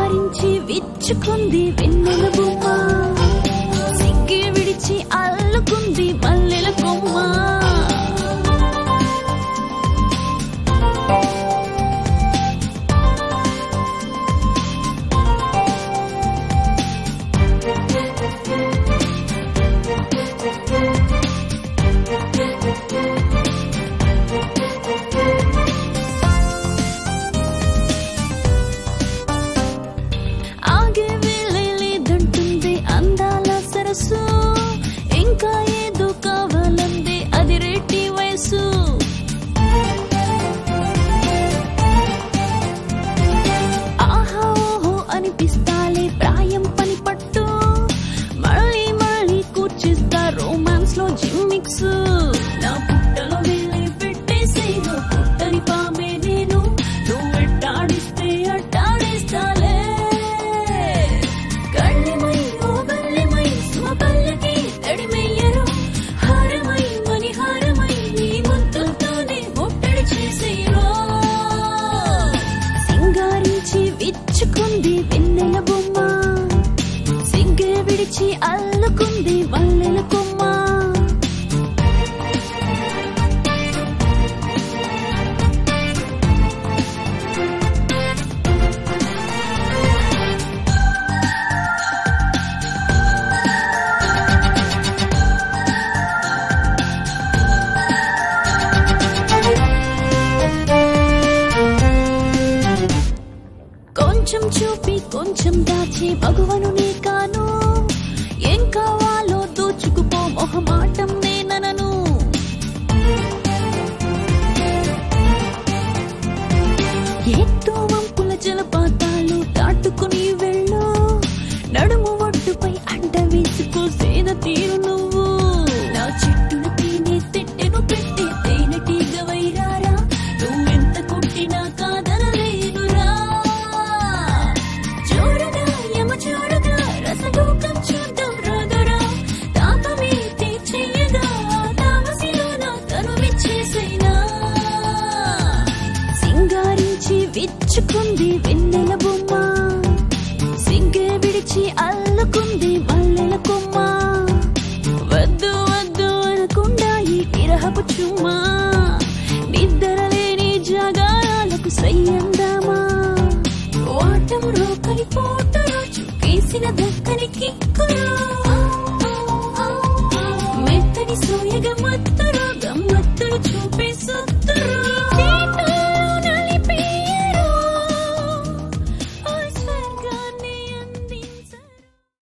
సింగారించి విచ్చుకుంది వెన్నెల బొమ్మ సిగ్గి విడిచి అల్లుకుంది మల్లెల కొమ్మ ఆగే వేళే లేదంటుంది అందాల సరస్సు ఇంకా ఏదో కావాలందే అది రెడ్డి వయసు ఆహా ఓహో అనిపిస్తాలే ప్రాయం పని పట్టు మళ్ళీ మళ్ళీ కూర్చిస్తా రొమాన్స్ లో జిమ్మిక్స్ నా పుట్టలో వెళ్ళి పెట్టేసేను పుట్టని పామే నేను నువ్వెట్టాడిస్తే అట్టాడేస్తాలే కళ్ళెమై ఓ బల్లెమై సుమపల్లకి తడిమెయ్యరు హారమై మని హారమై నీ ముద్దులతోనే ముట్టడి చేసేయరో సింగారించి విచ్చుకుంది వెన్నెల బొమ్మ సిగ్గే విడిచి అల్లుకుంది మల్లెల కొమ్మ కొంచెం చూపి కొంచెం దాచి మగువను నీ కాను ఏం కావాలో దోచుకుపో మొహమాటం నేననను ఎత్తు వంపుల జలపాతాలు దాటుకుని వెళ్ళు నడుము ఒడ్డుపై అంట వేసుకో సేద తీరు నువ్వు నా చెట్టున తేనె తిట్టెను పెట్టి తేనెటీగ వైరారా నువ్వెంత కొట్టినా కాదనలేనురా చూడగా యమ చూడగా రసగోకం చూద్దాం రాదురా తాపమే తీర్చేయగా తామసిలో నా తనువిచ్చేసైనా సింగారించి విచ్చుకుంది వెన్నెల బొమ్మ సిగ్గే విడిచి అల్లుకుంది మల్లెల కొమ్మ వద్దు వద్దు అనకుండా ఈ విరహపు చుమ్మా నిద్రలేని జాగారాలకు సయ్యందామా ఓటం రోకలి పోటలో చుకేసిన దక్కని కిక్కులో మెత్తని సోయగ మత్తులో గమ్మత్తులు చూపే సొత్తురు